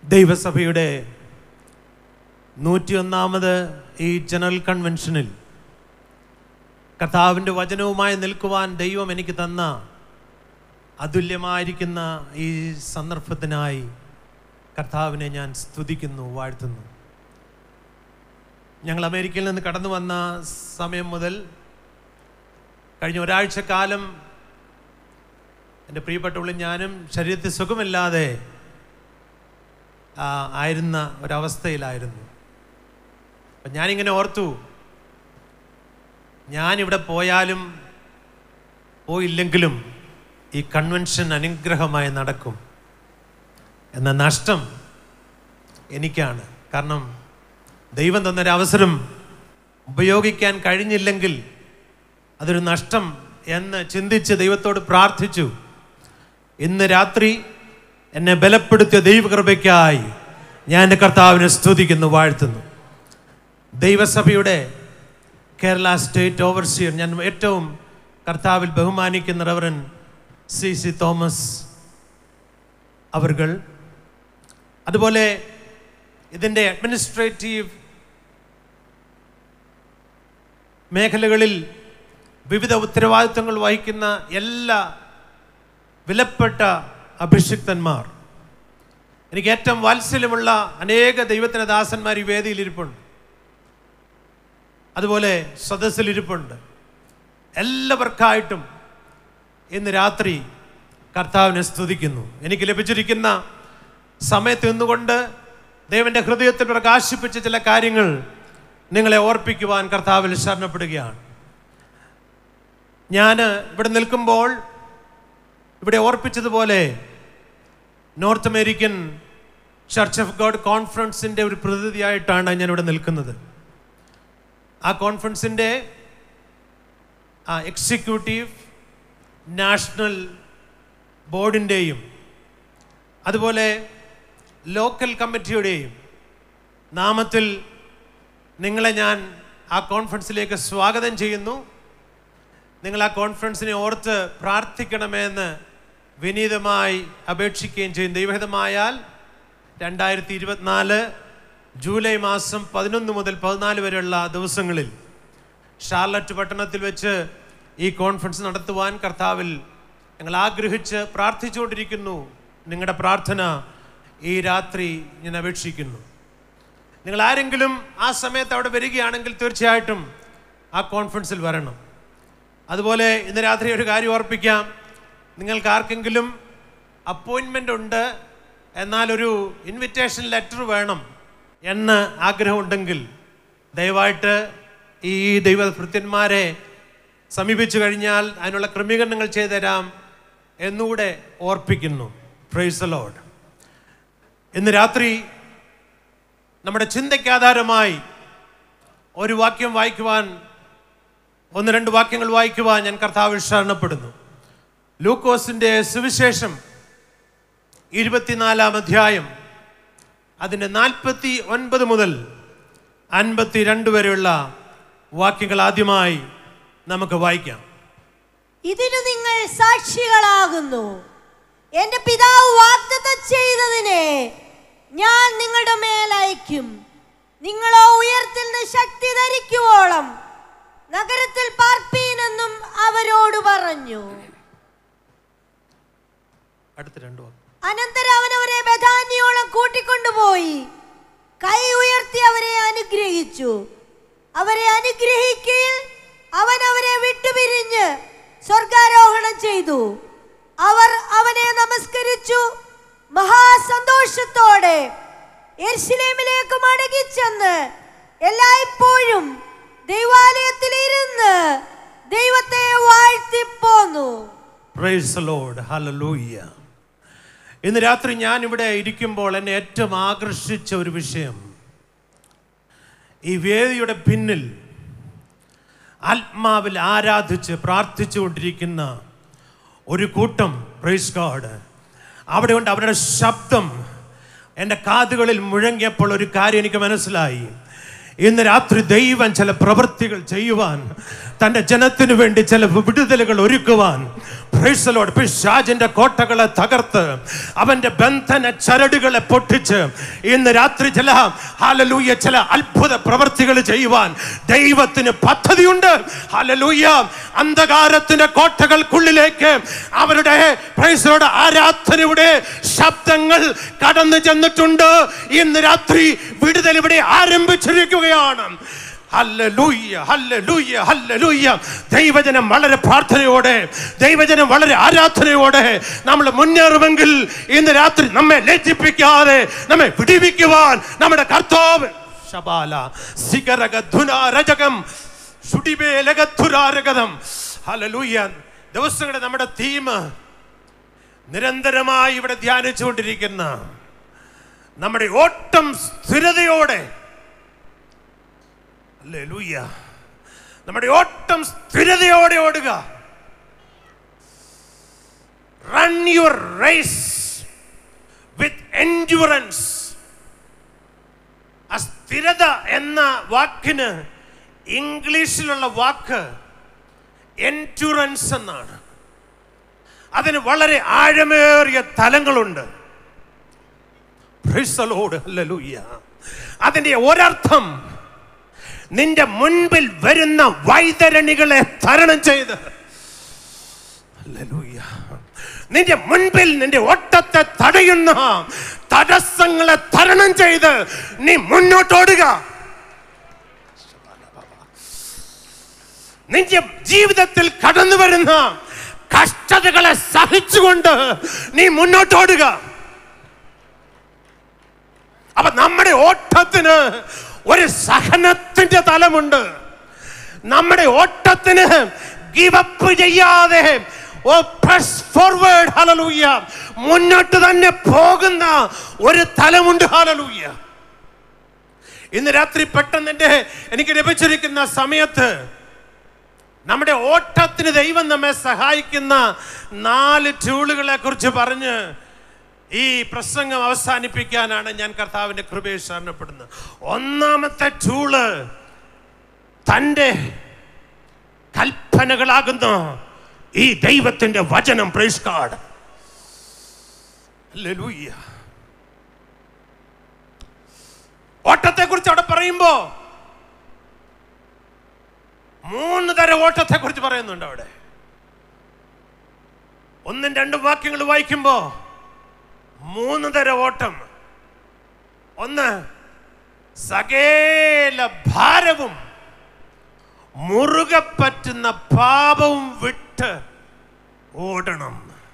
ദൈവസഭയുടെ നൂറ്റിയൊന്നാമത് ഈ ജനറൽ കൺവെൻഷനിൽ കർത്താവിൻ്റെ വചനവുമായി നിൽക്കുവാൻ ദൈവം എനിക്ക് തന്ന അതുല്യമായിരിക്കുന്ന ഈ സന്ദർഭത്തിനായി കർത്താവിനെ ഞാൻ സ്തുതിക്കുന്നു വാഴ്ത്തുന്നു ഞങ്ങൾ അമേരിക്കയിൽ നിന്ന് കടന്നു വന്ന സമയം മുതൽ കഴിഞ്ഞ ഒരാഴ്ച കാലം എൻ്റെ പ്രിയപ്പെട്ടവളും ഞാനും ശരീരത്തിൽ സുഖമില്ലാതെ ആ, ആയിരുന്ന ഒരവസ്ഥയിലായിരുന്നു അപ്പം ഞാനിങ്ങനെ ഓർത്തു ഞാനിവിടെ പോയാലും പോയില്ലെങ്കിലും ഈ കൺവെൻഷൻ അനുഗ്രഹമായി നടക്കും എന്ന നഷ്ടം എനിക്കാണ് കാരണം ദൈവം തന്നൊരു അവസരം ഉപയോഗിക്കാൻ കഴിഞ്ഞില്ലെങ്കിൽ അതൊരു നഷ്ടം എന്ന് ചിന്തിച്ച് ദൈവത്തോട് പ്രാർത്ഥിച്ചു ഇന്ന് രാത്രി എന്നെ ബലപ്പെടുത്തിയ ദൈവകൃപയ്ക്കായി ഞാൻ എൻ്റെ കർത്താവിനെ സ്തുതിക്കുന്നു വാഴ്ത്തുന്നു ദൈവസഭയുടെ കേരള സ്റ്റേറ്റ് ഓവർസിയർ ഞാൻ ഏറ്റവും കർത്താവിൽ ബഹുമാനിക്കുന്ന റവറൻ സി സി തോമസ് അവർകൾ അതുപോലെ ഇതിൻ്റെ അഡ്മിനിസ്ട്രേറ്റീവ് മേഖലകളിൽ വിവിധ ഉത്തരവാദിത്വങ്ങൾ വഹിക്കുന്ന എല്ലാ വിലപ്പെട്ട അഭിഷിക്തന്മാർ എനിക്ക് ഏറ്റവും വാത്സല്യമുള്ള അനേക ദൈവത്തിൻ്റെ ദാസന്മാർ ഈ വേദിയിൽ ഇരിപ്പുണ്ട് അതുപോലെ സദസ്സിലിരിപ്പുണ്ട് എല്ലാവർക്കായിട്ടും ഇന്ന് രാത്രി കർത്താവിനെ സ്തുതിക്കുന്നു എനിക്ക് ലഭിച്ചിരിക്കുന്ന സമയത്ത് നിന്നുകൊണ്ട് ദൈവൻ്റെ ഹൃദയത്തിൽ പ്രകാശിപ്പിച്ച ചില കാര്യങ്ങൾ നിങ്ങളെ ഓർപ്പിക്കുവാൻ കർത്താവിൽ ശരണപ്പെടുകയാണ് ഞാൻ ഇവിടെ നിൽക്കുമ്പോൾ ഇവിടെ ഓർപ്പിച്ചതുപോലെ North American church of God കോൺഫറൻസിൻ്റെ ഒരു പ്രതിനിധിയായിട്ടാണ് ഞാൻ ഇവിടെ നിൽക്കുന്നത് ആ കോൺഫറൻസിൻ്റെ ആ എക്സിക്യൂട്ടീവ് നാഷണൽ ബോർഡിൻ്റെയും അതുപോലെ ലോക്കൽ കമ്മിറ്റിയുടെയും നാമത്തിൽ നിങ്ങളെ ഞാൻ ആ കോൺഫറൻസിലേക്ക് സ്വാഗതം ചെയ്യുന്നു നിങ്ങൾ ആ കോൺഫറൻസിനെ ഓർത്ത് പ്രാർത്ഥിക്കണമെന്ന് വിനീതമായി അപേക്ഷിക്കുകയും ചെയ്യും ദൈവഹിതമായാൽ രണ്ടായിരത്തി ഇരുപത്തിനാല് ജൂലൈ മാസം പതിനൊന്ന് മുതൽ പതിനാല് വരെയുള്ള ദിവസങ്ങളിൽ ഷാർലറ്റ് പട്ടണത്തിൽ വെച്ച് ഈ കോൺഫറൻസ് നടത്തുവാൻ കർത്താവിൽ ഞങ്ങൾ ആഗ്രഹിച്ച് പ്രാർത്ഥിച്ചുകൊണ്ടിരിക്കുന്നു നിങ്ങളുടെ പ്രാർത്ഥന ഈ രാത്രി ഞാൻ അപേക്ഷിക്കുന്നു നിങ്ങൾ ആരെങ്കിലും ആ സമയത്ത് അവിടെ വരികയാണെങ്കിൽ തീർച്ചയായിട്ടും ആ കോൺഫറൻസിൽ വരണം അതുപോലെ ഇന്ന് രാത്രി ഒരു കാര്യം ഓർപ്പിക്കാം നിങ്ങൾക്ക് ആർക്കെങ്കിലും അപ്പോയിൻമെൻ്റ് ഉണ്ട് എന്നാൽ ഒരു ഇൻവിറ്റേഷൻ ലെറ്റർ വേണം എന്ന് ആഗ്രഹമുണ്ടെങ്കിൽ ദയവായിട്ട് ഈ ദൈവഭൃത്യന്മാരെ സമീപിച്ചു കഴിഞ്ഞാൽ അതിനുള്ള ക്രമീകരണങ്ങൾ ചെയ്തു തരാം എന്നുകൂടെ ഓർപ്പിക്കുന്നു പ്രൈസ് ലോഡ് ഇന്ന് രാത്രി നമ്മുടെ ചിന്തയ്ക്ക് ആധാരമായി ഒരു വാക്യം വായിക്കുവാൻ ഒന്ന് രണ്ട് വാക്യങ്ങൾ വായിക്കുവാൻ ഞാൻ കർത്താവിൽ ശരണപ്പെടുന്നു ലൂക്കോസിൻ്റെ സുവിശേഷം ഇരുപത്തിനാലാം അധ്യായം അതിൻ്റെ നാൽപ്പത്തി ഒൻപത് മുതൽ അൻപത്തി രണ്ട് വരെയുള്ള വാക്യങ്ങൾ ആദ്യമായി നമുക്ക് വായിക്കാം ഇതിനു നിങ്ങൾ സാക്ഷികളാകുന്നു എന്റെ പിതാവ് വാഗ്ദത്തം ചെയ്തതിനെ ഞാൻ നിങ്ങളുടെ മേൽ അയക്കും നിങ്ങളോ ഉയർത്തിൽ നിന്ന് ശക്തി ധരിക്കുവോളം നഗരത്തിൽ പാർപ്പീനെന്നും അവരോട് പറഞ്ഞു അടുത്ത രണ്ട് വാക്യം അനന്തരം അവൻ അവരെ ബഥാന്യോളം കൂട്ടിക്കൊണ്ടുപോയി കൈ ഉയർത്തി അവരെ അനുഗ്രഹിച്ചു അവരെ അനുഗ്രഹിക്കയിൽ അവൻ അവരെ വിട്ടുപിരിഞ്ഞ് സ്വർഗാരോഹണം ചെയ്തു അവർ അവനെ നമസ്കരിച്ചു മഹാസന്തോഷത്തോടെ എർശിലേമിലേക്ക് മടങ്ങിച്ചെന്ന് എല്ലായ്പ്പോഴും ദൈവാലയത്തിൽ ഇരുന്ന് ദൈവത്തെ വാഴ്ത്തിപ്പോന്നു പ്രൈസ് ലോഡ് ഹല്ലേലൂയ ഇന്ന് രാത്രി ഞാൻ ഇവിടെ ഇരിക്കുമ്പോൾ എന്നെ ഏറ്റവും ആകർഷിച്ച ഒരു വിഷയം ഈ വേദിയുടെ പിന്നിൽ ആത്മാവിൽ ആരാധിച്ച് പ്രാർത്ഥിച്ചുകൊണ്ടിരിക്കുന്ന ഒരു കൂട്ടം പ്രൈസ് ഗോഡ് അവിടെ ഉണ്ട് അവരുടെ ശബ്ദം എൻ്റെ കാതുകളിൽ മുഴങ്ങിയപ്പോൾ ഒരു കാര്യം എനിക്ക് മനസ്സിലായി ഇന്ന് രാത്രി ദൈവം ചില പ്രവൃത്തികൾ ചെയ്യുവാൻ തന്റെ ജനത്തിനു വേണ്ടി ചില വിടുതലുകൾ ഒരുക്കുവാൻ Praise the Lord. പിശാചിന്റെ കോട്ടകളെ തകർത്ത് അവന്റെ ബന്ധന ചരടുകളെ പൊട്ടിച്ച് ഇന്ന് രാത്രി ചില ഹാലലൂയ ചില അത്ഭുത പ്രവർത്തികൾ ചെയ്യുവാൻ ദൈവത്തിന് പദ്ധതിയുണ്ട് ഹാലലൂയ അന്ധകാരത്തിന്റെ കോട്ടകൾക്കുള്ളിലേക്ക് അവരുടെ Praise the Lord, ആരാധനയുടെ ശബ്ദങ്ങൾ കടന്നു ചെന്നിട്ടുണ്ട് ഇന്ന് രാത്രി വിടുതൽ ഇവിടെ ആരംഭിച്ചിരിക്കുകയാണ് ഹല്ലേലൂയ, ഹല്ലേലൂയ, ഹല്ലേലൂയ. ദൈവജനം വളരെ പ്രാർത്ഥനയോടെ ദൈവജനം വളരെ ആരാധനയോടെ നമ്മൾ മുന്നേറുമെങ്കിൽ ഇന്ന് രാത്രി നമ്മെ ലജ്ജിപ്പിക്കാതെ നമ്മെ വിടിവിക്കുവാൻ നമ്മുടെ കർത്താവ് ശബാല സിഗരഗധുനാരജകം സുടിബേലഗധുരാരഗതം ഹല്ലേലൂയ ദിവസങ്ങളുടെ നമ്മുടെ തീം നിരന്തരമായി ഇവിടെ ധ്യാനിച്ചുകൊണ്ടിരിക്കുന്ന നമ്മുടെ ഓട്ടം സ്ഥിരതയോടെ ഹല്ലേലൂയ നമ്മുടെ ഓട്ടം സ്ഥിരതയോടെ ഓടുക run your race with endurance ആ സ്ഥിരത എന്ന വാക്കിന് ഇംഗ്ലീഷിലുള്ള വാക്ക് എൻഡ്യൂറൻസ് എന്നാണ് അതിന് വളരെ ആഴമേറിയ തലങ്ങളുണ്ട് Praise the Lord. Hallelujah. അതിന്റെ ഒരർത്ഥം നിന്റെ മുൻപിൽ വരുന്ന വൈതരണികളെ തരണം ചെയ്ത് Hallelujah. നിന്റെ മുൻപിൽ നിന്റെ ഓട്ടത്തെ തടയുന്ന തടസ്സങ്ങളെ തരണം ചെയ്ത് നീ മുന്നോട്ടോടുക നിന്റെ ജീവിതത്തിൽ കടന്നു വരുന്ന കഷ്ടതകളെ സഹിച്ചുകൊണ്ട് നീ മുന്നോട്ടോടുക അപ്പൊ നമ്മുടെ ഓട്ടത്തിന് ഒരു സഹനത്തിന്റെ തലമുണ്ട് നമ്മുടെ ഓട്ടത്തിന് ഗിവപ്പ് ചെയ്യാതെ ഓ പ്രസ് ഫോർവേഡ് ഹലലൂയ മുന്നോട്ട് തന്നെ പോകുന്ന ഒരു തലമുണ്ട് ഹലലൂയ ഇന്ന് രാത്രി പെട്ടെന്ന് എൻ്റെ എനിക്ക് ലഭിച്ചിരിക്കുന്ന സമയത്ത് നമ്മുടെ ഓട്ടത്തിന് ദൈവം നമ്മെ സഹായിക്കുന്ന നാല് ടൂളുകളെ കുറിച്ച് പറഞ്ഞ് ഈ പ്രസംഗം അവസാനിപ്പിക്കാനാണ് ഞാൻ കർത്താവിന്റെ കൃപയെ ശരണപ്പെടുന്നത് ഒന്നാമത്തെ ടൂള് തൻ്റെ കൽപ്പനകളാകുന്ന ഈ ദൈവത്തിന്റെ വചനം പ്രൈസ് കാർഡ് ഓട്ടത്തെ കുറിച്ച് അവിടെ പറയുമ്പോ മൂന്ന് തരം ഓട്ടത്തെ കുറിച്ച് പറയുന്നുണ്ട് അവിടെ ഒന്നും രണ്ടും വാക്യങ്ങൾ വായിക്കുമ്പോ മൂന്ന് തരം ഓട്ടം ഒന്ന് സകേല ഭാരവും മുറുകെ പറ്റുന്ന പാപവും വിട്ട് ഓടണം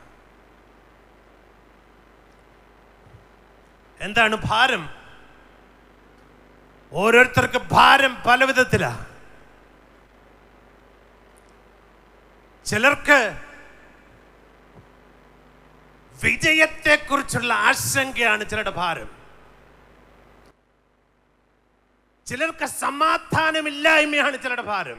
എന്താണ് ഭാരം ഓരോരുത്തർക്ക് ഭാരം പല വിധത്തിലാ ചിലർക്ക് വിജയത്തെക്കുറിച്ചുള്ള ആശങ്കയാണ് ചിലരുടെ ഭാരം ചിലർക്ക് സമാധാനമില്ലായ്മയാണ് ചിലരുടെ ഭാരം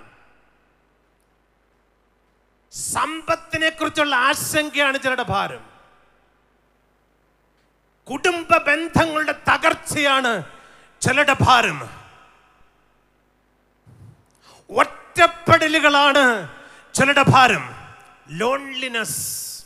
സമ്പത്തിനെ കുറിച്ചുള്ള ആശങ്കയാണ് ചിലരുടെ ഭാരം കുടുംബ ബന്ധങ്ങളുടെ തകർച്ചയാണ് ചിലരുടെ ഭാരം ഒറ്റപ്പെടലുകളാണ് ചിലരുടെ ഭാരം ലോൺലിനെസ്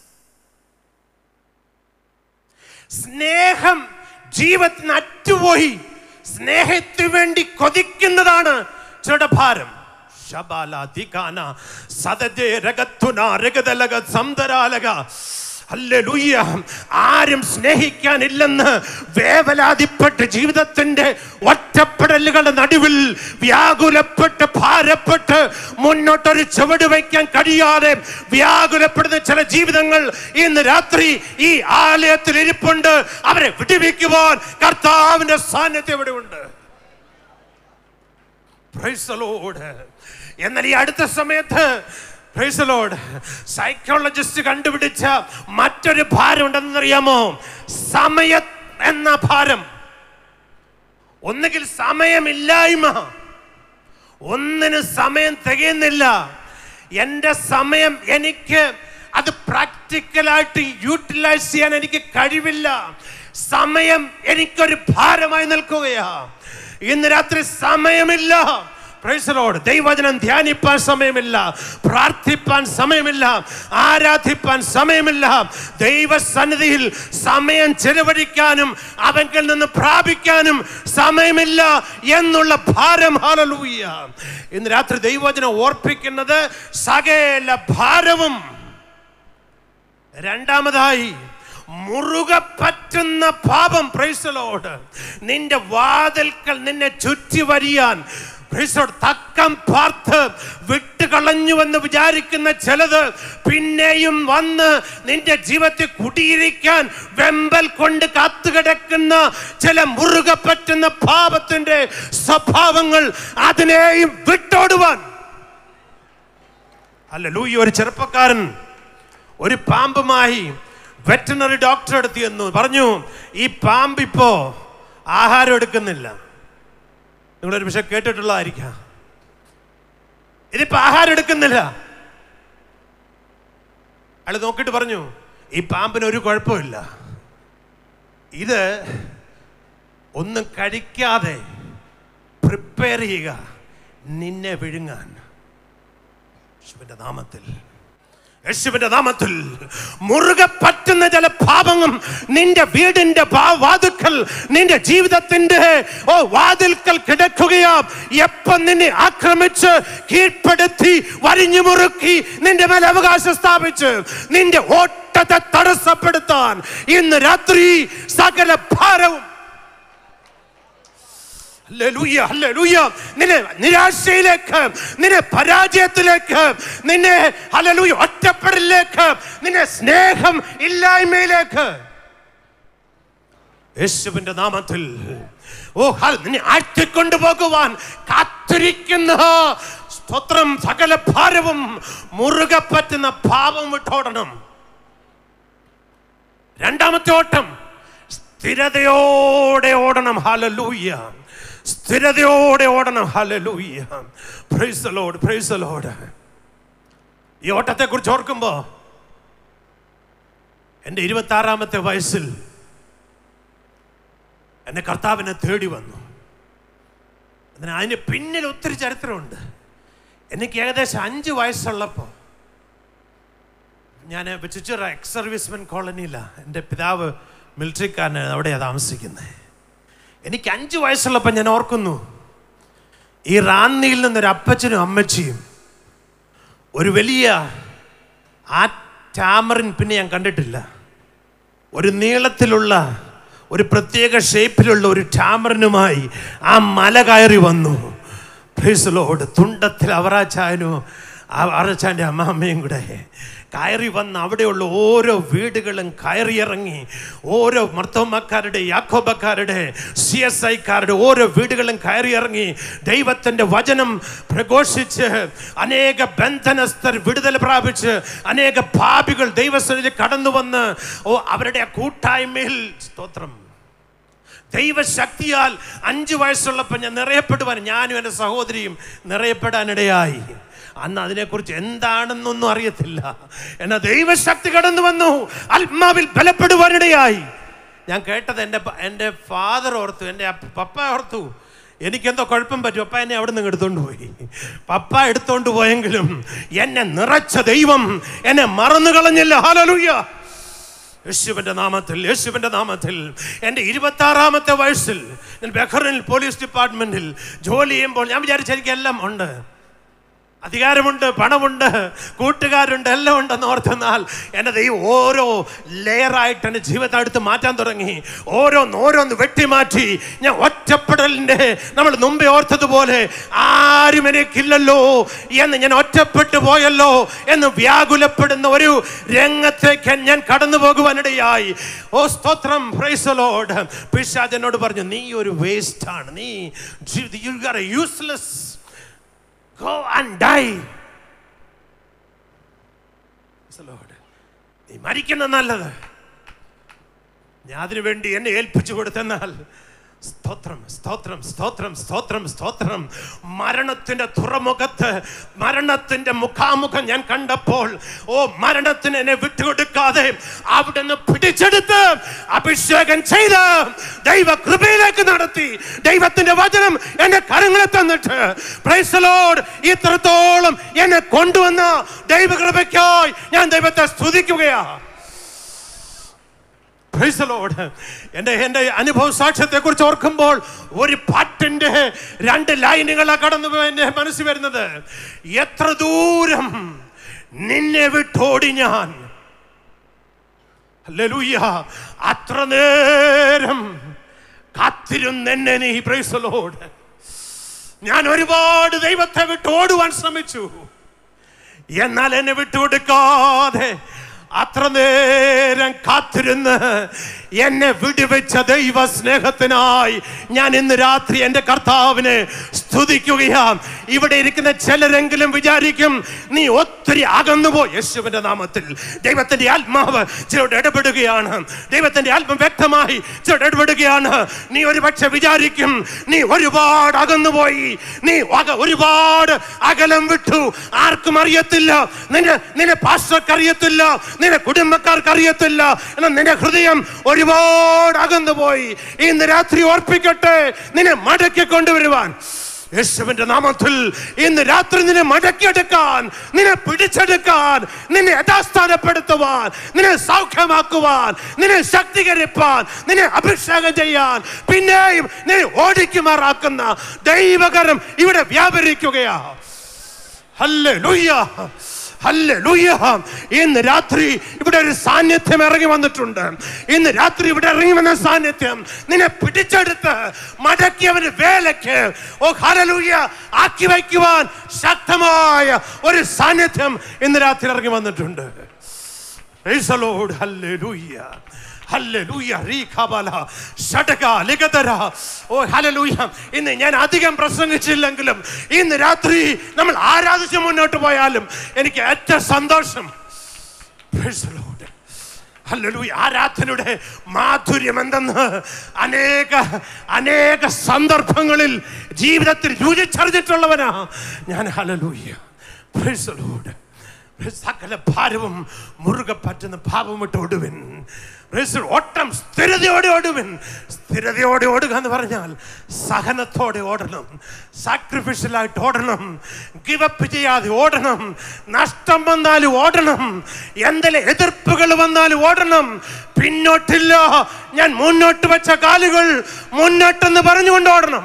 സ്നേഹം ജീവിതത്തിന് അറ്റുപോയി സ്നേഹത്തിന് വേണ്ടി കൊതിക്കുന്നതാണ് ചിലരുടെ ഭാരം ശബാല ദികാന സദജേ രഗത്തുന രഗതലക സംതരാലക ഹല്ലേലൂയ ആരും സ്നേഹിക്കാനില്ലെന്ന് വേവലാതിപ്പെട്ട് ജീവിതത്തിന്റെ ഒറ്റപ്പെടലുകളുടെ നടുവിൽ വ്യാകുലപ്പെട്ട് ഭാരപ്പെട്ട് മുന്നോട്ടൊരു ചുവട് വയ്ക്കാൻ കഴിയാതെ വ്യാകുലപ്പെടുന്ന ചില ജീവിതങ്ങൾ ഇന്ന് രാത്രി ഈ ആലയത്തിൽ ഇരിപ്പുണ്ട് അവരെ വിടുവിക്കുവാൻ കർത്താവിന്റെ സാന്നിധ്യം ഇവിടെ ഉണ്ട് Praise the Lord. എന്നാൽ ഈ അടുത്ത സമയത്ത് പ്രൈസ് ലോഡ് സൈക്കോളജിസ്റ്റ് കണ്ടുപിടിച്ച മറ്റൊരു ഭാരം ഉണ്ടെന്നറിയാമോ സമയ എന്ന ഭാരം ഒന്നുകിൽ സമയമില്ലായ്മ ഒന്നിന് സമയം തികയുന്നില്ല എൻ്റെ സമയം എനിക്ക് അത് പ്രാക്ടിക്കലായിട്ട് യൂട്ടിലൈസ് ചെയ്യാൻ എനിക്ക് കഴിവില്ല സമയം എനിക്കൊരു ഭാരമായി നിൽക്കുകയാ ഇന്ന് രാത്രി സമയമില്ല Praise the Lord. ദൈവവചനം ധ്യാനിപ്പാൻ സമയമില്ല പ്രാർത്ഥിപ്പാൻ സമയമില്ല ആരാധിപ്പാൻ സമയമില്ല ദൈവസന്നിധിയിൽ സമയം ചെലവഴിക്കാനും അവങ്കിൽ നിന്ന് പ്രാപിക്കാനും സമയമില്ല എന്നുള്ള ഭാരം ഹാലലൂയ ഇന്ന് രാത്രി ദൈവവചനം ഓർപ്പിക്കുന്നത് സകല ഭാരവും രണ്ടാമതായി മുറുകെ പറ്റുന്ന പാപം പ്രൈസലോട് നിന്റെ വാതിൽക്കൽ നിന്നെ ചുറ്റി വരിയാൻ പ്രൈസലോട് തക്കം പാർത്ത് വിട്ടുകളഞ്ഞുവെന്ന് വിചാരിക്കുന്ന ചിലത് പിന്നെയും വന്ന് നിന്റെ ജീവിതത്തിൽ കുടിയിരിക്കാൻ വെമ്പൽ കൊണ്ട് കാത്തുകിടക്കുന്ന ചില മുറുകെ പറ്റുന്ന പാപത്തിന്റെ സ്വഭാവങ്ങൾ അതിനെയും വിട്ടോടുവാൻ അല്ല ലൂയി ഒരു ചെറുപ്പക്കാരൻ ഒരു പാമ്പുമായി വെറ്ററിനറി ഡോക്ടർ അടുത്ത് ചെന്നു പറഞ്ഞു ഈ പാമ്പ് ഇപ്പോ ആഹാരം എടുക്കുന്നില്ല നിങ്ങളൊരു പക്ഷെ കേട്ടിട്ടുള്ളതായിരിക്കാം ഇതിപ്പോ ആഹാരം എടുക്കുന്നില്ല അയാൾ നോക്കിയിട്ട് പറഞ്ഞു ഈ പാമ്പിന് ഒരു കുഴപ്പമില്ല ഇത് ഒന്നും കഴിക്കാതെ പ്രിപ്പയർ ചെയ്യുക നിന്നെ വിഴുങ്ങാൻ യേശുവിന്റെ നാമത്തിൽ യേശുവിന്റെ നാമത്തിൽ മുറുകെ പറ്റുന്ന ചില പാപങ്ങൾ നിന്റെ വീടിന്റെ വാ- വാതിൽക്കൽ നിന്റെ ജീവിതത്തിന്റെ ഓ വാതിൽക്കൽ കിടക്കുകയാ എപ്പം നിന്നെ ആക്രമിച്ച് കീഴ്പ്പെടുത്തി വരിഞ്ഞു മുറുക്കി നിന്റെ മേൽ അവകാശം സ്ഥാപിച്ച് നിന്റെ ഓട്ടത്തെ തടസ്സപ്പെടുത്താൻ ഇന്ന് രാത്രി സകല ഭാരവും ഹല്ലേലൂയ, ഹല്ലേലൂയ. നിന്നെ നിരാശയിലേക്ക് നിന്നെ പരാജയത്തിലേക്ക് നിന്നെ ഹല്ലേലൂയ ഒറ്റപ്പെടലിലേക്ക് നിന്നെ സ്നേഹം ഇല്ലായ്മയിലേക്ക് യേശുവിന്റെ നാമത്തിൽ ഓ ഹൽ നിന്നെ ആഴ്ത്തിക്കൊണ്ടു പോകുവാൻ കാത്തിരിക്കുന്ന സ്തോത്രം സകല ഭാരവും മുറുകെ പറ്റുന്ന പാപം വിട്ടോടണം രണ്ടാമത്തെ ഓട്ടം സ്ഥിരതയോടെ ഓടണം ഹലലൂയ സ്ഥിരതയോടെ ഓടണം hallelujah praise Lord praise Lord ഈ ഓട്ടത്തെ കുറിച്ച് ഓർക്കുമ്പോ എൻ്റെ ഇരുപത്തി ആറാമത്തെ വയസ്സിൽ എന്നെ കർത്താവിനെ തേടി വന്നു അതിന് അതിന് പിന്നിൽ ഒത്തിരി ചരിത്രമുണ്ട് എനിക്ക് ഏകദേശം അഞ്ച് വയസ്സുള്ളപ്പോൾ ഞാൻ വെച്ചിച്ചിറ എക്സ് സർവീസ്മെൻ കോളനിയിലാണ് എൻ്റെ പിതാവ് മിലിറ്ററിക്കാരന് അവിടെയാണ് താമസിക്കുന്നത് എനിക്ക് അഞ്ച് വയസ്സുള്ളപ്പോൾ ഞാൻ ഓർക്കുന്നു ഈ റാന്നിയിൽ നിന്നൊരു അപ്പച്ചനും അമ്മച്ചിയും ഒരു വലിയ ആ ടാമറിൻ പിന്നെ ഞാൻ കണ്ടിട്ടില്ല ഒരു നീളത്തിലുള്ള ഒരു പ്രത്യേക ഷേപ്പിലുള്ള ഒരു ടാമറിനുമായി ആ മല കയറി വന്നു ലോഡ് തുണ്ടത്തിൽ അവറാച്ചായനും അവറാച്ചാൻ്റെ അമ്മാമ്മയും കൂടെ കയറി വന്ന് അവിടെയുള്ള ഓരോ വീടുകളും കയറിയിറങ്ങി ഓരോ മർത്തോമക്കാരുടെ യാക്കോബക്കാരുടെ സി എസ് ഐക്കാരുടെ ഓരോ വീടുകളും കയറിയിറങ്ങി ദൈവത്തിൻ്റെ വചനം പ്രഘോഷിച്ച് അനേക ബന്ധനസ്ഥർ വിടുതൽ പ്രാപിച്ച് അനേക പാപികൾ ദൈവസ്ഥനിൽ കടന്നു വന്ന് ഓ അവരുടെ ആ കൂട്ടായ്മയിൽ സ്തോത്രം ദൈവശക്തിയാൽ അഞ്ച് വയസ്സുള്ളപ്പോൾ ഞാൻ നിറയപ്പെടുവാൻ ഞാനും എൻ്റെ സഹോദരിയും നിറയപ്പെടാനിടയായി അന്ന് അതിനെക്കുറിച്ച് എന്താണെന്നൊന്നും അറിയത്തില്ല എന്നാൽ ദൈവശക്തി കടന്നു വന്നു ആത്മാവിൽ ബലപ്പെടുവാനിടയായി ഞാൻ കേട്ടത് എൻ്റെ പ- എൻ്റെ ഫാദർ ഓർത്തു എൻ്റെ അപ്പ- പപ്പ ഓർത്തു എനിക്കെന്തോ കുഴപ്പം പറ്റും പപ്പ എന്നെ അവിടെ നിന്ന് എടുത്തോണ്ട് പോയി പപ്പ എടുത്തോണ്ട് പോയെങ്കിലും എന്നെ നിറച്ച ദൈവം എന്നെ മറന്നു കളഞ്ഞില്ല ഹാലലൂയ്യ യേശുവിൻ്റെ നാമത്തിൽ യേശുവിൻ്റെ നാമത്തിൽ എൻ്റെ ഇരുപത്തി ആറാമത്തെ വയസ്സിൽ ഞാൻ ബഹ്റിനിൽ പോലീസ് ഡിപ്പാർട്ട്മെൻറ്റിൽ ജോലി ചെയ്യുമ്പോൾ ഞാൻ വിചാരിച്ച എനിക്കെല്ലാം ഉണ്ട് അധികാരമുണ്ട് പണമുണ്ട് കൂട്ടുകാരുണ്ട് എല്ലാം ഉണ്ടെന്ന് ഓർത്തെന്നാൽ എൻ്റെ ദൈവം ഓരോ ലെയറായിട്ട് എൻ്റെ ജീവിതത്തെ എടുത്ത് മാറ്റാൻ തുടങ്ങി ഓരോന്ന് ഓരോന്ന് വെട്ടിമാറ്റി ഞാൻ ഒറ്റപ്പെടലിൻ്റെ നമ്മൾ മുമ്പേ ഓർത്തതുപോലെ ആരും എനിക്കില്ലല്ലോ എന്ന് ഞാൻ ഒറ്റപ്പെട്ടു പോയല്ലോ എന്ന് വ്യാകുലപ്പെടുന്ന ഒരു രംഗത്തേക്ക് ഞാൻ കടന്നു പോകുവാനിടയായി ഓ സ്തോത്രം പ്രൈസലോട് പിശാജനോട് പറഞ്ഞു നീ ഒരു വേസ്റ്റ് ആണ് നീ useless Go and die. Praise the Lord. നീ മരിക്കുന്ന നല്ലത് ഞാൻ അതിനു വേണ്ടി എന്നെ ഏൽപ്പിച്ചു കൊടുത്തെന്നാൽ സ്തോത്രം സ്തോത്രം സ്തോത്രം സ്തോത്രം സ്തോത്രം മരണത്തിന്റെ തുറമുഖത്ത് മരണത്തിന്റെ മുഖാമുഖം ഞാൻ കണ്ടപ്പോൾ ഓ മരണത്തിന് എന്നെ വിട്ടുകൊടുക്കാതെ അവിടുന്ന് പിടിച്ചെടുത്ത് അഭിഷേകം ചെയ്ത് ദൈവ കൃപയിലേക്ക് നടത്തി ദൈവത്തിന്റെ വചനം എന്റെ കരങ്ങളെ തന്നിട്ട് Praise the Lord. ഇത്രത്തോളം എന്നെ കൊണ്ടുവന്ന ദൈവകൃപയ്ക്കായി ഞാൻ ദൈവത്തെ സ്തുതിക്കുകയാണ് Praise the Lord. എൻ്റെ എൻ്റെ അനുഭവ സാക്ഷ്യത്തെ കുറിച്ച് ഓർക്കുമ്പോൾ ഒരു പാട്ടിൻ്റെ രണ്ട് ലൈനുകളാ കടന്നു പോയി എൻ്റെ മനസ്സിൽ വരുന്നത് എത്ര ദൂരം നിന്നെ വിട്ടോടി ഞാൻ ഹല്ലേലൂയ അത്ര നേരം കാത്തിരുന്നെന്നെ നീ പ്രൈസ് the Lord. ഞാൻ ഒരുപാട് ദൈവത്തെ വിട്ട് ഓടുവാൻ ശ്രമിച്ചു എന്നാൽ എന്നെ വിട്ടുകൊടുക്കാതെ അത്ര നേരം കാത്തിരുന്ന് എന്നെ വിടുവെച്ച ദൈവ സ്നേഹത്തിനായി ഞാൻ ഇന്ന് രാത്രി എൻ്റെ കർത്താവിനെ സ്തുതിക്കുകയാം ഇവിടെ ഇരിക്കുന്ന ചിലരെങ്കിലും വിചാരിക്കും നീ ഒത്തിരി അകന്നുപോ യേശുവിന്റെ നാമത്തിൽ ദൈവത്തിന്റെ ആത്മാവ് ചിലരോട് ഇടപെടുകയാണ് ദൈവത്തിന്റെ ആത്മം വ്യക്തമായി ചിലരോട് ഇടപെടുകയാണ് നീ ഒരു പക്ഷെ വിചാരിക്കും നീ ഒരുപാട് അകന്നുപോയി നീ അക- ഒരുപാട് അകലം വിട്ടു ആർക്കും അറിയത്തില്ല നിന്റെ നിന്റെ പാസ്റ്റർക്ക് അറിയത്തില്ല നിന്റെ കുടുംബക്കാർക്ക് അറിയത്തില്ല എന്നാൽ നിന്റെ ഹൃദയം ഒരുപാട് അകന്നുപോയി ഇന്ന് രാത്രി ഓർപ്പിക്കട്ടെ നിന്നെ മടക്കി കൊണ്ടുവരുവാൻ യേശുവിന്റെ നാമത്തിൽ ഇന്ന് രാത്രി നിന്നെ മടക്കിയെടുക്കാൻ നിന്നെ പിടിച്ചെടുക്കാൻ നിന്നെ യഥാസ്ഥാനപ്പെടുത്തുവാൻ നിന്നെ സൗഖ്യമാക്കുവാൻ നിന്നെ ശക്തീകരിപ്പാൻ നിന്നെ അഭിഷേകം ചെയ്യാൻ പിന്നെയും നിന്നെ ഓടിക്കുമാറാക്കുന്ന ദൈവകരം ഇവിടെ വ്യാപരിക്കുകയാ ഹല്ലേലൂയ ഹല്ലേലൂയ ഇന്ന് രാത്രി ഇവിടെ ഒരു സാന്നിധ്യം ഇറങ്ങി വന്നിട്ടുണ്ട് ഇന്ന് രാത്രി ഇവിടെ ഇറങ്ങി വന്ന സാന്നിധ്യം നിന്നെ പിടിച്ചെടുത്ത് മടക്കിയവന് വേലയ്ക്ക് ഓ ഹല്ലേലൂയ ആക്കി വയ്ക്കുവാൻ ശക്തമായ ഒരു സാന്നിധ്യം ഇന്ന് രാത്രി ഇറങ്ങി വന്നിട്ടുണ്ട് Praise the Lord. Hallelujah. Hallelujah റീഖബല ഷടക ലിഖതര oh hallelujah ഇന്ന് ഞാൻ അധികം പ്രസംഗിച്ചില്ലെങ്കിലും ഇന്ന് രാത്രി നമ്മൾ ആരാധിച്ച് മുന്നോട്ട് പോയാലും എനിക്ക് ഏറ്റവും സന്തോഷം Praise the Lord. ഹല്ലേലൂയ ആരാധനയുടെ മാധുര്യം എന്തെന്ന് അനേക അനേക സന്ദർഭങ്ങളിൽ ജീവിതത്തിൽ രുചിച്ചറിഞ്ഞിട്ടുള്ളവനാ ഞാൻ ഹല്ലേലൂയ Praise the Lord. സകല ഭാരവും മുറുകെ പറ്റുന്ന ഭാവം വിട്ട് ഓടുവിൻ Praise the Lord. ഓട്ടം സ്ഥിരതയോടെ ഓടുവിൻ സ്ഥിരതയോടെ ഓടുക എന്ന് പറഞ്ഞാൽ സഹനത്തോടെ ഓടണം സാക്രിഫിഷ്യലായിട്ട് ഓടണം ഗിവപ്പ് ചെയ്യാതെ ഓടണം നഷ്ടം വന്നാലും ഓടണം എന്തെങ്കിലും എതിർപ്പുകൾ വന്നാലും ഓടണം പിന്നോട്ടില്ല ഞാൻ മുന്നോട്ട് വെച്ച കാലുകൾ മുന്നോട്ടെന്ന് പറഞ്ഞുകൊണ്ട് ഓടണം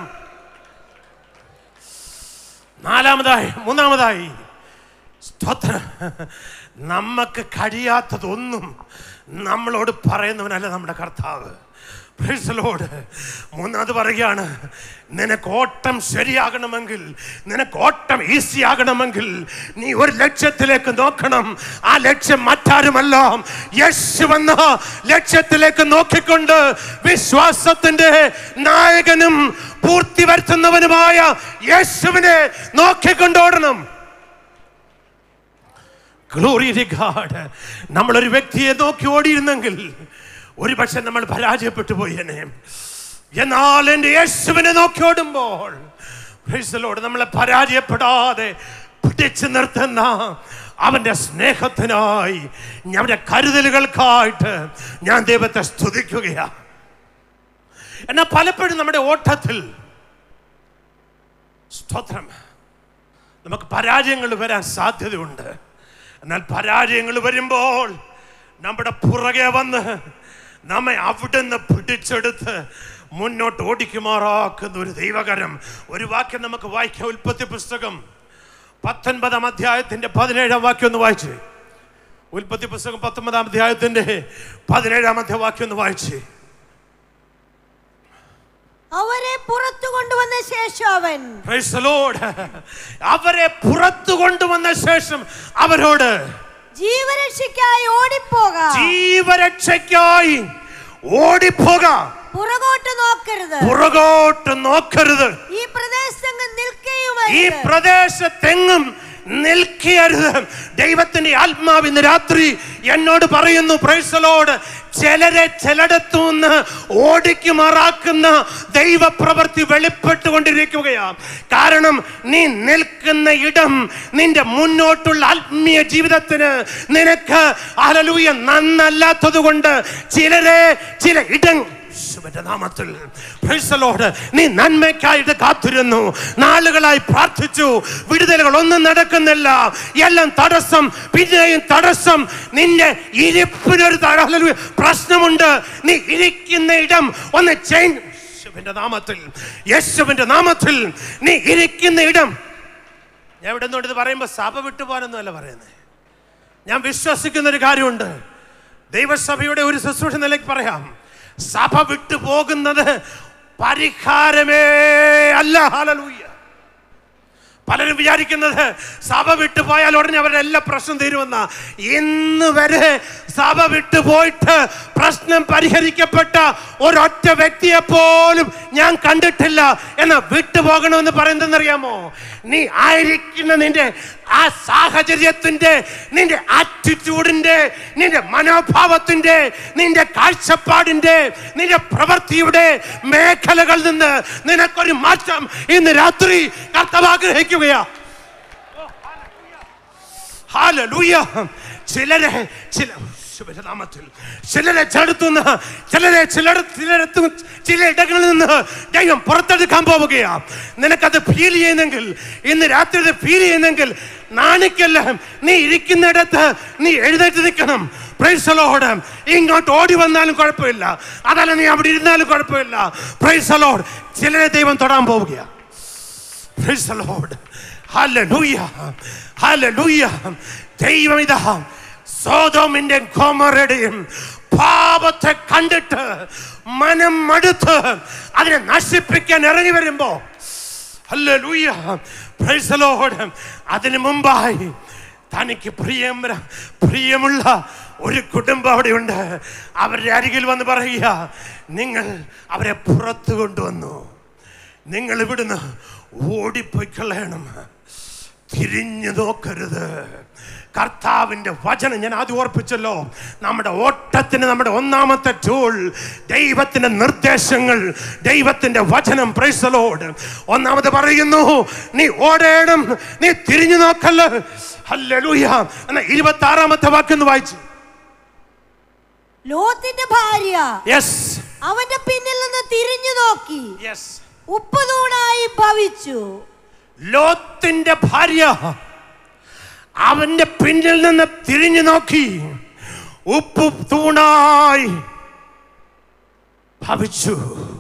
നാലാമതായി മൂന്നാമതായി സ്തോത്രം നമുക്ക് കഴിയാത്തതൊന്നും നമ്മളോട് പറയുന്നവനല്ല നമ്മുടെ കർത്താവ് Praise the Lord. മൂന്നാമത് പറയുകയാണ് നിനക്ക് ഓട്ടം ശരിയാകണമെങ്കിൽ നിനക്ക് ഓട്ടം ഈസി ആകണമെങ്കിൽ നീ ഒരു ലക്ഷ്യത്തിലേക്ക് നോക്കണം ആ ലക്ഷ്യം മറ്റാരുമല്ല യേശു എന്ന ലക്ഷ്യത്തിലേക്ക് നോക്കിക്കൊണ്ട് വിശ്വാസത്തിന്റെ നായകനും പൂർത്തി വരുത്തുന്നവനുമായ യേശുവിനെ നോക്കിക്കൊണ്ടോടണം ഗ്ലോറി ഗാഡ് നമ്മളൊരു വ്യക്തിയെ നോക്കി ഓടിയിരുന്നെങ്കിൽ ഒരു പക്ഷെ നമ്മൾ പരാജയപ്പെട്ടു പോയേനെ എന്നാൽ എൻ്റെ യേശുവിനെ നോക്കി ഓടുമ്പോൾ praise the Lord, നമ്മളെ പരാജയപ്പെടാതെ പിടിച്ചു നിർത്തുന്ന അവന്റെ സ്നേഹത്തിനായി അവന്റെ കരുതലുകൾക്കായിട്ട് ഞാൻ ദൈവത്തെ സ്തുതിക്കുകയാണ് എന്നാൽ പലപ്പോഴും നമ്മുടെ ഓട്ടത്തിൽ സ്തോത്രം നമുക്ക് പരാജയങ്ങൾ വരാൻ സാധ്യതയുണ്ട് എന്നാൽ പരാജയങ്ങൾ വരുമ്പോൾ നമ്മുടെ പുറകെ വന്ന് നമ്മെ അവിടുന്ന് പിടിച്ചെടുത്ത് മുന്നോട്ട് ഓടിക്കുമാറാക്കുന്ന ഒരു ദൈവകരം ഒരു വാക്യം നമുക്ക് വായിക്കാം ഉൽപ്പത്തി പുസ്തകം പത്തൊൻപതാം അധ്യായത്തിന്റെ പതിനേഴാം വാക്യം ഒന്ന് വായിച്ച് ഉൽപ്പത്തി പുസ്തകം പത്തൊമ്പതാം അധ്യായത്തിന്റെ പതിനേഴാമത്തെ വാക്യം ഒന്ന് വായിച്ച് അവരെ പുറത്തു കൊണ്ടുവന്ന ശേഷം അവൻ Praise the Lord. അവരെ പുറത്തു കൊണ്ടുവന്ന ശേഷം അവരോട് ജീവരക്ഷയ്ക്കായി ഓടിപ്പോക ജീവരക്ഷയ്ക്കായി ഓടിപ്പോക പുറകോട്ട് നോക്കരുത് പുറകോട്ട് നോക്കരുത് ഈ പ്രദേശത്തെങ്ങും ഈ നിൽക്കുകയുമരുത് പ്രദേശത്തെങ്ങും നിൽക്കരുത് ദൈവത്തിന്റെ ആത്മാവ് ഇന്ന് രാത്രി എന്നോട് പറയുന്നു പ്രൈസലോട് ചിലരെ ചിലടത്തു നിന്ന് ഓടിക്കുമാറാക്കുന്ന ദൈവപ്രവൃത്തി വെളിപ്പെട്ടുകൊണ്ടിരിക്കുകയാണ് കാരണം നീ നിൽക്കുന്ന ഇടം നിന്റെ മുന്നോട്ടുള്ള ആത്മീയ ജീവിതത്തിന് നിനക്ക് അലലൂയ നന്നല്ലാത്തത് കൊണ്ട് ചിലരെ ചില ഇടം യേശുവിന്റെ നാമത്തിൽ Praise the Lord. നീ നന്മയ്ക്കായിട്ട് കാത്തിരുന്നു നാളുകളായി പ്രാർത്ഥിച്ചു വിടുതലുകൾ ഒന്നും നടക്കുന്നില്ല എല്ലാം തടസ്സം പിന്നെയും തടസ്സം നിന്റെ ഇരിപ്പിനൊരു ത- Hallelujah. പ്രശ്നമുണ്ട് നീ ഇരിക്കുന്ന ഇടം ഒന്ന് ചേഞ്ച് യേശുവിന്റെ നാമത്തിൽ യേശുവിന്റെ നാമത്തിൽ നീ ഇരിക്കുന്ന ഇടം ഞാൻ ഇവിടെ നിന്നുകൊണ്ട് ഇത് പറയുമ്പോൾ സഭ വിട്ടുപോകാനൊന്നുമല്ല പറയുന്നത് ഞാൻ വിശ്വസിക്കുന്ന ഒരു കാര്യമുണ്ട് ദൈവസഭയുടെ ഒരു ശുശ്രൂഷ നിലയ്ക്ക് പറയാം സഭ വിട്ടു പോകുന്നത് പരിഹാരമേ അല്ല ഹല്ലേലൂയ പലരും വിചാരിക്കുന്നത് സഭ വിട്ടു പോയാൽ ഉടനെ അവരുടെ എല്ലാ പ്രശ്നം തീരുമെന്ന ഇന്ന് വരെ സഭ വിട്ടു പോയിട്ട് പ്രശ്നം പരിഹരിക്കപ്പെട്ട ഒരൊറ്റ വ്യക്തിയെ പോലും ഞാൻ കണ്ടിട്ടില്ല എന്നാ വിട്ടു പോകണമെന്ന് പറയുന്നതെന്നറിയാമോ നീ ആയിരിക്കുന്ന നിന്റെ ആ സാഹചര്യത്തിന്റെ നിന്റെ ആറ്റിറ്റ്യൂഡിന്റെ നിന്റെ മനോഭാവത്തിന്റെ നിന്റെ കാഴ്ചപ്പാടിന്റെ നിന്റെ പ്രവൃത്തിയുടെ മേഖലകളിൽ നിന്ന് നിനക്കൊരു മാറ്റം ഇന്ന് രാത്രി കർത്താവ് ആഗ്രഹിക്കുകയാ ഹാലലൂയ ചിലരെ ചില യേശുവിന്റെ നാമത്തിൽ ചിലരെ ചെടുത്തുനിന്ന് ചിലരെ ചിലർ ചിലരത്തു ചില ഇടങ്ങളിൽ നിന്ന് ദൈവം പുറത്തെടുക്കാൻ പോവുകയാ നിനക്കത് ഫീൽ ചെയ്യുന്നെങ്കിൽ ഇന്ന് രാത്രി ഇത് ഫീൽ ചെയ്യുന്നെങ്കിൽ നാണിക്കല്ല നീ ഇരിക്കുന്നിടത്ത് നീ എഴുന്നേറ്റ് നിൽക്കണം പ്രൈസലോട് ഇങ്ങോട്ട് ഓടി വന്നാലും കുഴപ്പമില്ല അതല്ല നീ അവിടെ ഇരുന്നാലും കുഴപ്പമില്ല പ്രൈസലോട് ചിലരെ ദൈവം തൊടാൻ പോവുകയാ Praise the Lord. Hallelujah. Hallelujah. ദൈവം ഇതാ സോതോമിന്റെ കോമറയുടെയും പാപത്തെ കണ്ടിട്ട് മനം മടുത്ത് അതിനെ നശിപ്പിക്കാൻ ഇറങ്ങി വരുമ്പോ ഹല്ലേലൂയ പ്രൈസ് the Lord. അതിനു മുമ്പായി തനിക്ക് പ്രിയം പ്രിയമുള്ള ഒരു കുടുംബം അവിടെയുണ്ട് അവരുടെ അരികിൽ വന്ന് പറയുക നിങ്ങൾ അവരെ പുറത്തു കൊണ്ടുവന്നു നിങ്ങൾ ഇവിടുന്ന് ഓടിപ്പോയി കളയണം തിരിഞ്ഞു നോക്കരുത് കർത്താവിന്റെ വചനം ഞാൻ ആദ്യം ഓർപ്പിച്ചല്ലോ നമ്മുടെ ഓട്ടത്തിന് നമ്മുടെ ഒന്നാമത്തെ ടൂൾ ദൈവത്തിന്റെ നിർദ്ദേശങ്ങൾ ദൈവത്തിന്റെ വചനം പ്രൈസലോട് ഒന്നാമത് പറയുന്നു നീ ഓടേണം നീ തിരിഞ്ഞു നോക്കല്ല ഹല്ലേലൂയ എന്ന ഇരുപത്തി ആറാമത്തെ വാക്കെന്ന് വായിച്ചു ലോത്തിന്റെ ഭാര്യ യെസ് അവന്റെ പിന്നിൽ നിന്ന് തിരിഞ്ഞു നോക്കി യെസ് ഉപ്പ് തൂണായി ഭവിച്ചു ലോത്തിന്റെ ഭാര്യ അവന്റെ പിന്നിൽ നിന്ന് തിരിഞ്ഞു നോക്കി ഉപ്പ് തൂണായി ഭവിച്ചു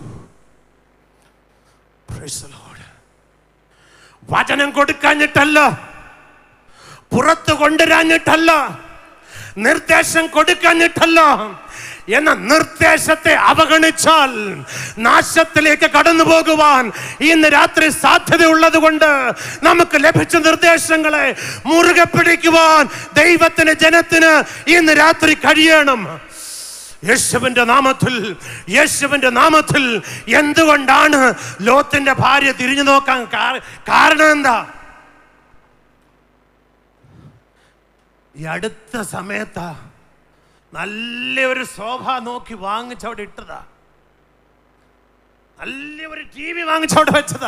Praise the Lord. വചനം കൊടുക്കാഞ്ഞിട്ടല്ല പുറത്തു കൊണ്ടുവരാഞ്ഞിട്ടല്ല നിർദ്ദേശം കൊടുക്കാഞ്ഞിട്ടല്ല എന്ന നിർദ്ദേശത്തെ അവഗണിച്ചാൽ നാശത്തിലേക്ക് കടന്നു പോകുവാൻ ഇന്ന് രാത്രി സാധ്യതയുള്ളത് കൊണ്ട് നമുക്ക് ലഭിച്ച നിർദ്ദേശങ്ങളെ മുറുകെ പിടിക്കുവാൻ ദൈവത്തിന് ജനത്തിന് ഇന്ന് രാത്രി കഴിയണം യേശുവിന്റെ നാമത്തിൽ യേശുവിന്റെ നാമത്തിൽ എന്തുകൊണ്ടാണ് ലോത്തിന്റെ ഭാര്യ തിരിഞ്ഞു നോക്കാൻ കാ- കാരണം എന്താ ഈ അടുത്ത സമയത്താ നല്ല ഒരു ശോഭ നോക്കി വാങ്ങിച്ചവിടെ ഇട്ടതാ നല്ല ഒരു ടി വി വാങ്ങിച്ചവിടെ വെച്ചതാ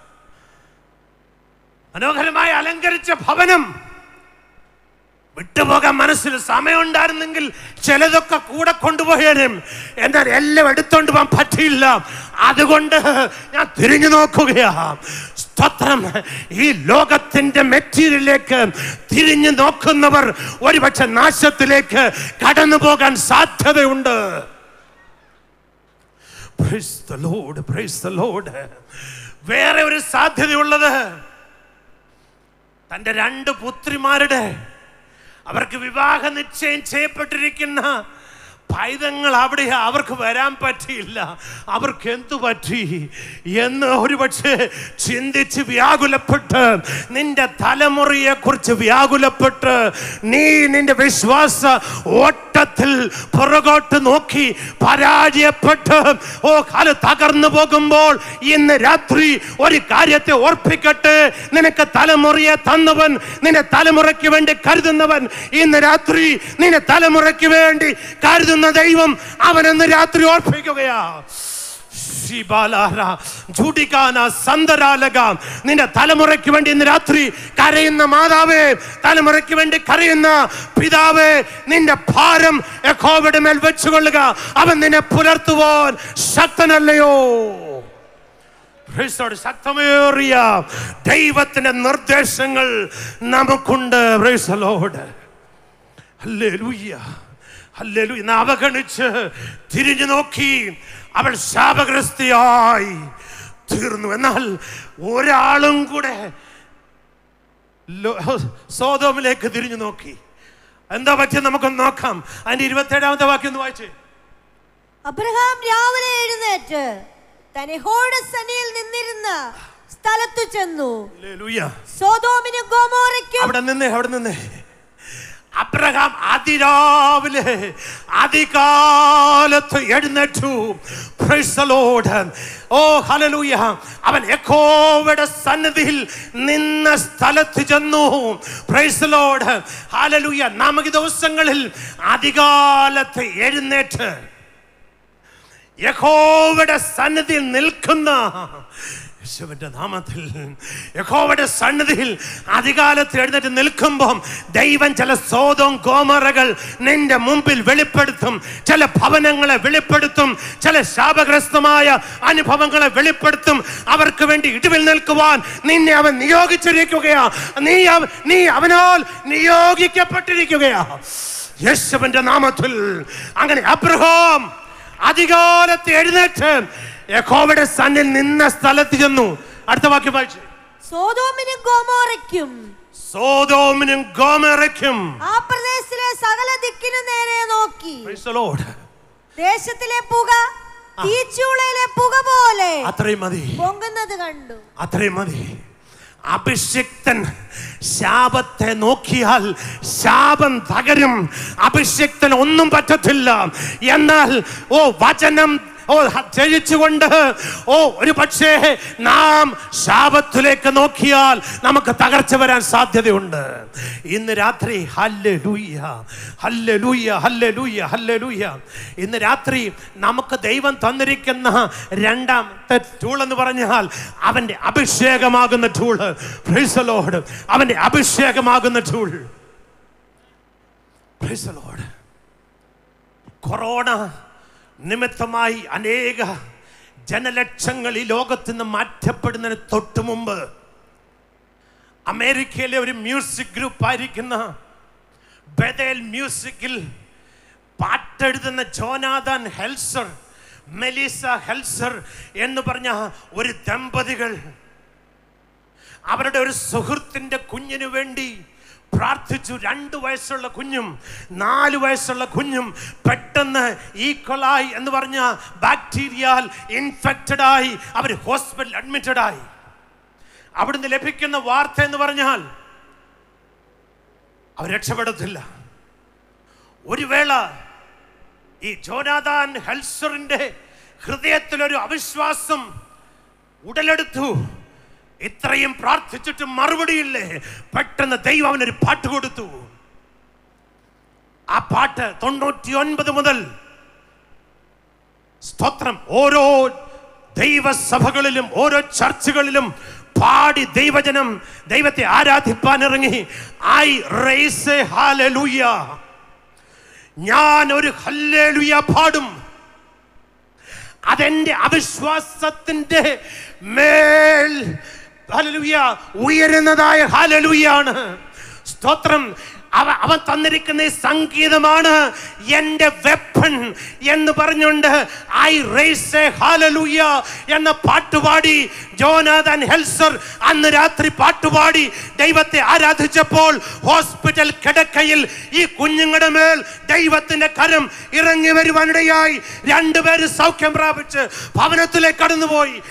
മനോഹരമായി അലങ്കരിച്ച ഭവനം വിട്ടുപോകാൻ മനസ്സിൽ സമയമുണ്ടായിരുന്നെങ്കിൽ ചിലതൊക്കെ കൂടെ കൊണ്ടുപോയേനും എന്നാൽ എല്ലാം എടുത്തോണ്ട് പോകാൻ പറ്റിയില്ല അതുകൊണ്ട് ഞാൻ തിരിഞ്ഞു നോക്കുകയാ സ്തോത്രം ഈ ലോകത്തിന്റെ മെറ്റീരിയലിലേക്ക് തിരിഞ്ഞു നോക്കുന്നവർ ഒരുപക്ഷെ നാശത്തിലേക്ക് കടന്നു പോകാൻ സാധ്യതയുണ്ട് Praise the Lord, praise the Lord. വേറെ ഒരു സാധ്യതയുള്ളത് തൻ്റെ രണ്ട് പുത്രിമാരുടെ അവർക്ക് വിവാഹ നിശ്ചയം ചെയ്യപ്പെട്ടിരിക്കുന്ന പൈതങ്ങൾ അവിടെ അവർക്ക് വരാൻ പറ്റിയില്ല അവർക്ക് എന്തു പറ്റി എന്ന് ഒരുപക്ഷെ ചിന്തിച്ച് വ്യാകുലപ്പെട്ട് നിന്റെ തലമുറയെ കുറിച്ച് വ്യാകുലപ്പെട്ട് നീ നിന്റെ വിശ്വാസ ഓട്ട ഓട്ടത്തിൽ പുറകോട്ട് നോക്കി പരാജയപ്പെട്ട് ഓ കാല് തകർന്നു പോകുമ്പോൾ ഇന്ന് രാത്രി ഒരു കാര്യത്തെ ഓർപ്പിക്കട്ടെ നിനക്ക് തലമുറയെ തന്നവൻ നിന്നെ തലമുറയ്ക്ക് വേണ്ടി കരുതുന്നവൻ ഇന്ന് രാത്രി നിന്നെ തലമുറയ്ക്ക് വേണ്ടി കരുതുന്ന ദൈവം അവനെന്ന് രാത്രി ഓർപ്പിക്കുകയാ ശിബാലാര, ജുഡികാന, സന്തരാലക. നിന്റെ തലമുറയ്ക്ക് വേണ്ടി ഇന്ന് രാത്രി കരയുന്ന മാതാവേ തലമുറയ്ക്ക് വേണ്ടി കരയുന്ന പിതാവേ നിന്റെ ഭാരം യഹോവയുടെ മേൽ വെച്ചുകൊള്ളുക അവൻ നിന്നെ പുലർത്തുവാൻ ശക്തനല്ലയോ Praise the Lord. ശക്തമേറിയ ദൈവത്തിന്റെ നിർദ്ദേശങ്ങൾ നമുക്കുണ്ട് Praise the Lord. Hallelujah. Hallelujah. ഇന്ന് അവഗണിച്ച് തിരിഞ്ഞു നോക്കി അവൾ ശാപഗ്രസ്തിയായി തീർന്നു എന്നാൽ ഒരാളും കൂടെ ലോ- സോതോമിലേക്ക് തിരിഞ്ഞു നോക്കി എന്താ പറ്റിയത് നമുക്കൊന്ന് നോക്കാം അതിന്റെ ഇരുപത്തേഴാമത്തെ വാക്യം ഒന്ന് വായിച്ചേ അബ്രഹാം രാവിലെ എഴുന്നേറ്റ് തൻ യഹോവയുടെ സന്നിയിൽ നിന്നിരുന്ന സ്ഥലത്തു ചെന്നു ഹല്ലേലൂയ. സോതോമിനും ഗോമോറയ്ക്കും അവിടെ നിന്ന് അവിടെ നിന്ന് അബ്രഹാം അതിരാവിലെ അതികാലത്ത് എഴുന്നേറ്റു Praise the Lord. ഓ ഹല്ലേലൂയ അവൻ യഹോവയുടെ സന്നിധിയിൽ നിന്ന സ്ഥലത്ത് ചെന്നു Praise the Lord. ഹല്ലേലൂയ നമുക്ക് ഈ ദിവസങ്ങളിൽ അതികാലത്ത് എഴുന്നേറ്റ് യഹോവയുടെ സന്നിധിയിൽ നിൽക്കുന്ന യേശുവിന്റെ നാമത്തിൽ യഹോവയുടെ സന്നിധിയിൽ അധികാലത്ത് എഴുന്നേറ്റ് നിൽക്കുമ്പോൾ ദൈവം ചില സോതം കോമറകൾ നിന്റെ മുമ്പിൽ വെളിപ്പെടുത്തും ചില ഭവനങ്ങളെ വെളിപ്പെടുത്തും ചില ശാപഗ്രസ്തമായ അനുഭവങ്ങളെ വെളിപ്പെടുത്തും അവർക്ക് വേണ്ടി ഇടിവിൽ നിൽക്കുവാൻ നിന്നെ അവൻ നിയോഗിച്ചിരിക്കുകയാ നീ അവ- നീ അവനാൽ നിയോഗിക്കപ്പെട്ടിരിക്കുകയാ യേശുവിന്റെ നാമത്തിൽ അങ്ങനെ അബ്രഹാം അധികാലത്ത് എഴുന്നേറ്റ് യഹോവയുടെ സന്നിൽ നിന്ന സ്ഥലത്ത് ചെന്നു അടുത്ത വാക്യം വായിച്ചു സോതോമിനും ഗോമോറയ്ക്കും സോതോമിനും ഗോമറയ്ക്കും ആ പ്രദേശത്തിലെ സകല ദിക്കിനും നേരെ നോക്കി Praise the Lord. ദേശത്തിലെ പുക തീച്ചൂളയിലെ പുക പോലെ അത്രയും മതി പൊങ്ങുന്നത് കണ്ടു അത്രയും മതി അഭിഷിക്തൻ ശാപത്തെ നോക്കിയാൽ ശാപം തകരും അഭിഷിക്തൻ ഒന്നും പറ്റത്തില്ല എന്നാൽ ഓ വചനം ഓ ജയിച്ചുകൊണ്ട് ഓ ഒരു പക്ഷേ നാം ശാപത്തിലേക്ക് നോക്കിയാൽ നമുക്ക് തകർച്ച വരാൻ സാധ്യതയുണ്ട് ഇന്ന് രാത്രി ഹല്ലെ ലൂയ്യ ഹല്ലെ ലൂയ്യ ഹല്ലെ ലൂയ്യ ഹല്ലെ ലൂയ്യ ഇന്ന് രാത്രി നമുക്ക് ദൈവം തന്നിരിക്കുന്ന രണ്ടാമത്തെ ടൂൾ എന്ന് പറഞ്ഞാൽ അവന്റെ അഭിഷേകമാകുന്ന ടൂള് ലോഡ് അവന്റെ അഭിഷേകമാകുന്ന ടൂൾ ലോഡ് കൊറോണ നിമിത്തമായി അനേക ജനലക്ഷങ്ങൾ ഈ ലോകത്ത് നിന്ന് മാറ്റപ്പെടുന്നതിന് തൊട്ടു മുമ്പ് അമേരിക്കയിലെ ഒരു മ്യൂസിക് ഗ്രൂപ്പ് ആയിരിക്കുന്ന ബദേൽ മ്യൂസിക്കിൽ പാട്ടെഴുതുന്ന ജോനാഥൻ ഹെൽസർ മെലീസ ഹെൽസർ എന്ന് പറഞ്ഞ ഒരു ദമ്പതികൾ അവരുടെ ഒരു സുഹൃത്തിന്റെ കുഞ്ഞിനു വേണ്ടി പ്രാർത്ഥിച്ചു രണ്ട് വയസ്സുള്ള കുഞ്ഞും നാല് വയസ്സുള്ള കുഞ്ഞും പെട്ടെന്ന് ഈക്വലായി എന്ന് പറഞ്ഞ ബാക്ടീരിയാൽ ഇൻഫെക്റ്റഡ് ആയി അവർ ഹോസ്പിറ്റലിൽ അഡ്മിറ്റഡ് ആയി അവിടുന്ന് ലഭിക്കുന്ന വാർത്ത എന്ന് പറഞ്ഞാൽ അവർ രക്ഷപ്പെടത്തില്ല ഒരു വേള ഈ ജോനാഥാൻ ഹെൽസറിന്റെ ഹൃദയത്തിലൊരു അവിശ്വാസം ഉടലെടുത്തു ഇത്രയും പ്രാർത്ഥിച്ചിട്ട് മറുപടിയില്ലേ പെട്ടെന്ന് ദൈവം അവനൊരു പാട്ട് കൊടുത്തു ആ പാട്ട് തൊണ്ണൂറ്റി ഒൻപത് മുതൽ സ്തോത്രം ഓരോ ദൈവസഭകളിലും ഓരോ ചർച്ചുകളിലും പാടി ദൈവജനം ദൈവത്തെ ആരാധിപ്പാൻ ഇറങ്ങി ഐ റേസ് ഹാലലൂയ ഞാൻ ഒരു ഹല്ലേലൂയ പാടും അതെന്റെ അവിശ്വാസത്തിന്റെ മേൽ ഹല്ലേലൂയ ഉയരുന്നതായ ഹാലലൂയാണ് സ്തോത്രം അവ അവൻ തന്നിരിക്കുന്ന ഈ സംഗീതമാണ് എൻ്റെ വെപ്പൺ എന്ന് പറഞ്ഞുകൊണ്ട് ഐ റേസ് എ ഹാലലൂയ എന്ന പാട്ടുപാടി ജോനാഥൻ ഹെൽസർ അന്ന് രാത്രി പാട്ടുപാടി ദൈവത്തെ ആരാധിച്ചപ്പോൾ ഹോസ്പിറ്റൽ കിടക്കയിൽ ഈ കുഞ്ഞുങ്ങളുടെ മേൽ ദൈവത്തിന്റെ കരം ഇറങ്ങി വരുവാനിടയായി രണ്ടുപേര് സൗഖ്യം പ്രാപിച്ച് ഭവനത്തിലേക്ക് കടന്നുപോയി